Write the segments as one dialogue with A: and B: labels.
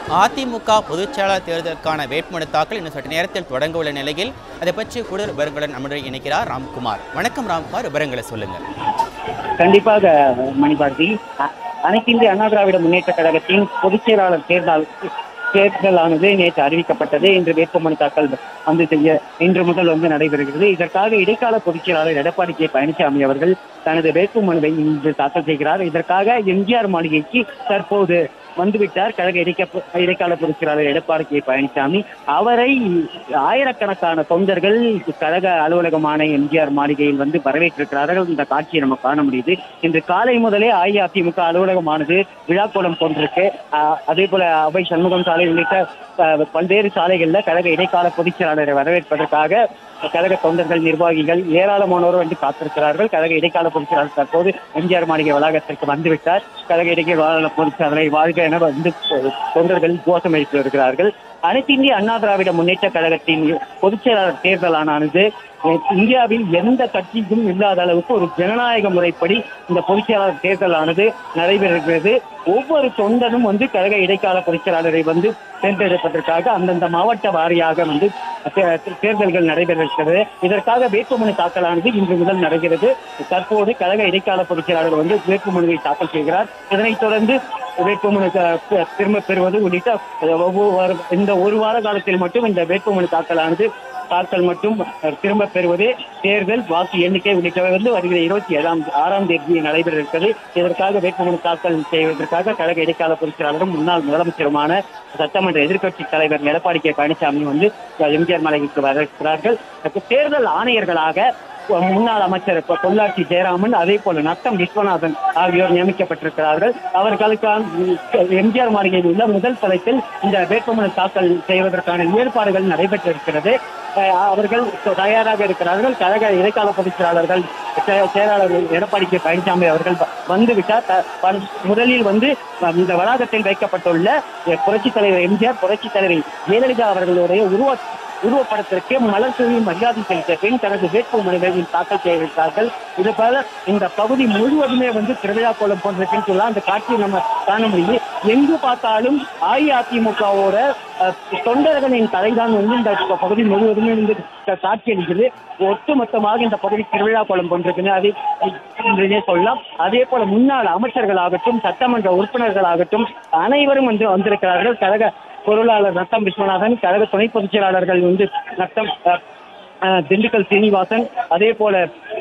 A: அதிமுக பொதுச்செயலாளர் தேர்தலுக்கான வேட்புமனு தாக்கல் இன்னும் சற்று நேரத்தில் தொடங்க உள்ள நிலையில் அதை பற்றி கூடுதல் விவரங்களுடன் நம்முடன் இணைக்கிறார் ராம்குமார் வணக்கம் ராம்குமார் விவரங்களை சொல்லுங்க
B: கண்டிப்பாக மணிபாரதி அ- அனைத்து இந்திய அண்ணா திராவிட முன்னேற்ற கழகத்தின் பொதுச் செயலாளர் தேர்தல் தேர்தலானது நேற்று அறிவிக்கப்பட்டது இன்று வேட்புமனு தாக்கல் வந்து செய்ய இன்று முதல் வந்து நடைபெறுகிறது இதற்காக இடைக்கால பொதுச் செயலாளர் எடப்பாடி கே பழனிசாமி அவர்கள் தனது வேட்புமனுவை இன்று தாக்கல் செய்கிறார் இதற்காக எம்ஜிஆர் மாளிகைக்கு தற்போது வந்துவிட்டார் கழக இடைக்க இடைக்கால பொதுச் செயலாளர் எடப்பாடி கே பழனிசாமி அவரை ஆயிரக்கணக்கான தொண்டர்கள் கழக அலுவலகமான எம்ஜிஆர் மாளிகையில் வந்து வரவேற்றிருக்கிறார்கள் இந்த காட்சியை நம்ம காண முடியுது இன்று காலை முதலே அஇஅதிமுக அலுவலகமானது விழாக்கோலம் கொண்டிருக்கு ஆஹ் அதே போல அவை சண்முகம் சாலை உள்ளிட்ட ஆஹ் பல்வேறு சாலைகள்ல கழக இடைக்கால பொதுச் செயலாளரை வரவேற்பதற்காக கழக தொண்டர்கள் நிர்வாகிகள் ஏராளமானோர் வந்து காத்திருக்கிறார்கள் கழக இடைக்கால பொதுச் செயலாளர் தற்போது எம்ஜிஆர் மாளிகை வளாகத்திற்கு வந்துவிட்டார் கழக இடைக்கால பொதுச் செயலாளரை வாழ்க என வந்து தொண்டர்கள் கோஷம் எழுப்பி வருகிறார்கள் அனைத்து இந்திய அண்ணா திராவிட முன்னேற்ற கழகத்தின் பொதுச் செயலாளர் தேர்தலானது இந்தியாவில் எந்த கட்சிக்கும் இல்லாத அளவுக்கு ஒரு ஜனநாயக முறைப்படி இந்த பொதுச் செயலாளர் தேர்தலானது நடைபெறுகிறது ஒவ்வொரு தொண்டனும் வந்து கழக இடைக்கால பொதுச் செயலாளரை வந்து தேர்ந்தெடுப்பதற்காக அந்தந்த மாவட்ட வாரியாக வந்து தே- தேர்தல்கள் நடைபெறுகிறது இதற்காக வேட்புமனு தாக்கலானது இன்று முதல் நடக்கிறது தற்போது கழக இடைக்கால பொதுச் செயலாளர் வந்து வேட்புமனுவை தாக்கல் செய்கிறார் இதனைத் தொடர்ந்து வேட்புமனு த- திரும்ப பெறுவது உள்ளிட்ட ஒவ்வொரு இந்த ஒரு வார காலத்தில் மட்டும் இந்த வேட்புமனு தாக்கலானது தாக்கல் மட்டும் திரும்ப பெறுவது தேர்தல் வாக்கு எண்ணிக்கை உள்ளிட்டவை வந்து வருகிற இருபத்தி ஏழாம் ஆறாம் தேதி நடைபெற இருக்கிறது இதற்காக வேட்புமனு தாக்கல் செய்வதற்காக கழக இடைக்கால பொதுச் செயலாளரும் முன்னாள் முதலமைச்சருமான சட்டமன்ற எதிர்க்கட்சி தலைவர் எடப்பாடி கே பழனிசாமி வந்து எம்ஜிஆர் மலைக்கு வரக்கிறார்கள் தேர்தல் ஆணையர்களாக முன்னாள் அமைச்சர் பொ- பொள்ளாச்சி ஜெயராமன் அதே போல நத்தம் விஸ்வநாதன் ஆகியோர் நியமிக்கப்பட்டிருக்கிறார்கள் அவர்களுக்கான எம்ஜிஆர் மாளிகையில் உள்ள முதல் தளத்தில் இந்த வேட்புமனு தாக்கல் செய்வதற்கான ஏற்பாடுகள் நடைபெற்றிருக்கிறது அஹ் அவர்கள் தயாராக இருக்கிறார்கள் கழக இடைக்கால பொதுச் செயலாளர்கள் செ- செயலாளர் எடப்பாடி கே பழனிசாமி அவர்கள் வ- வந்துவிட்டார் த- ப- முதலில் வந்து அஹ், இந்த வளாகத்தில் வைக்கப்பட்டுள்ள அஹ், புரட்சித் தலைவர் எம்ஜிஆர் புரட்சித் தலைவர் ஜெயலலிதா அவர்களுடைய உருவ உருவப்படத்திற்கு மலர் தூவி மரியாதை செலுத்த பின் தனது வேட்புமனுவை தாக்கல் செய்திருக்கிறார்கள் இது போல இந்த பகுதி முழுவதுமே வந்து திருவிழா கோலம் போன்றிருக்குன்னு சொல்லலாம் அந்த காட்சியை நம்ம காண முடியுது எங்கு பார்த்தாலும் அஇஅதிமுகவோட அஹ், தொண்டர்களின் தலைதான் வந்து இந்த பகுதி முழுவதுமே வந்து க- காட்சி அளிக்குது ஒட்டுமொத்தமாக இந்த பகுதி திருவிழா கோலம் கொண்டிருக்குன்னு அதை என்றே சொல்லலாம் அதே போல முன்னாள் அமைச்சர்களாகட்டும் சட்டமன்ற உறுப்பினர்களாகட்டும் அனைவரும் வந்து வந்திருக்கிறார்கள் கழக பொருளாளர் நத்தம் விஸ்வநாதன் கழக துணை பொதுச் செயலாளர்கள் வந்து நத்தம் அஹ், அஹ், திண்டுக்கல் சீனிவாசன் அதே போல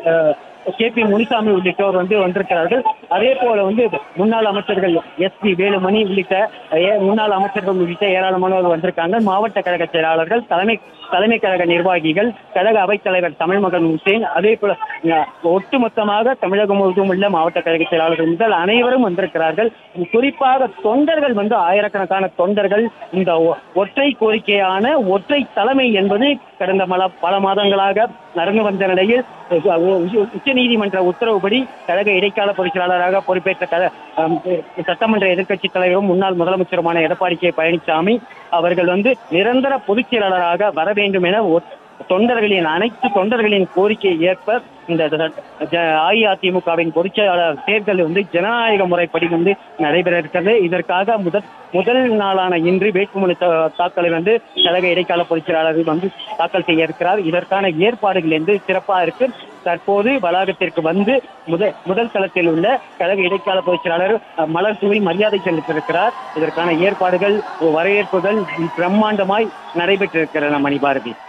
B: கே பி முனிசாமி உள்ளிட்டோர் வந்து வந்திருக்கிறார்கள் அதே போல வந்து முன்னாள் அமைச்சர்கள் எஸ் பி வேலுமணி உள்ளிட்ட ஏ- முன்னாள் அமைச்சர்கள் உள்ளிட்ட ஏராளமானோர் வந்திருக்காங்க மாவட்ட கழக செயலாளர்கள் தலைமை தலைமை கழக நிர்வாகிகள் கழக அவைத்தலைவர் தமிழ்மகன் ஹுசேன் அதே போல அஹ், ஒட்டுமொத்தமாக தமிழகம் முழுவதும் உள்ள மாவட்ட கழக செயலாளர்கள் முதல் அனைவரும் வந்திருக்கிறார்கள் குறிப்பாக தொண்டர்கள் வந்து ஆயிரக்கணக்கான தொண்டர்கள் இந்த ஒ- ஒற்றை கோரிக்கையான ஒற்றை தலைமை என்பது கடந்த பல பல மாதங்களாக நடந்து வந்த நிலையில் உச்ச நீதிமன்ற உத்தரவுப்படி கழக இடைக்கால பொதுச் செயலாளராக பொறுப்பேற்ற கழ- அம், சட்டமன்ற எதிர்க்கட்சி தலைவரும் முன்னாள் முதலமைச்சருமான எடப்பாடி கே பழனிசாமி அவர்கள் வந்து நிரந்தர பொதுச் செயலாளராக வர வேண்டும் என ஒ- தொண்டர்களின் அனைத்து தொண்டர்களின் கோரிக்கையை ஏற்ப இந்த த- ஜ- அஇஅதிமுகவின் பொதுச் செயலாளர் தேர்தல் வந்து ஜனநாயக முறைப்படி வந்து நடைபெற இருக்கிறது இதற்காக முதல் முதல் நாளான இன்று வேட்புமனு தா- தாக்கலை வந்து கழக இடைக்கால பொதுச் செயலாளர் வந்து தாக்கல் செய்ய இருக்கிறார் இதற்கான ஏற்பாடுகள் வந்து சிறப்பாக இருக்கு தற்போது வளாகத்திற்கு வந்து முதல் முதல் தளத்தில் உள்ள கழக இடைக்கால பொதுச் செயலாளர் அஹ், மலர் தூவி மரியாதை செலுத்தியிருக்கிறார் இதற்கான ஏற்பாடுகள் வரவேற்புகள் பிரம்மாண்டமாய் நடைபெற்றிருக்கிறது மணிபாரதி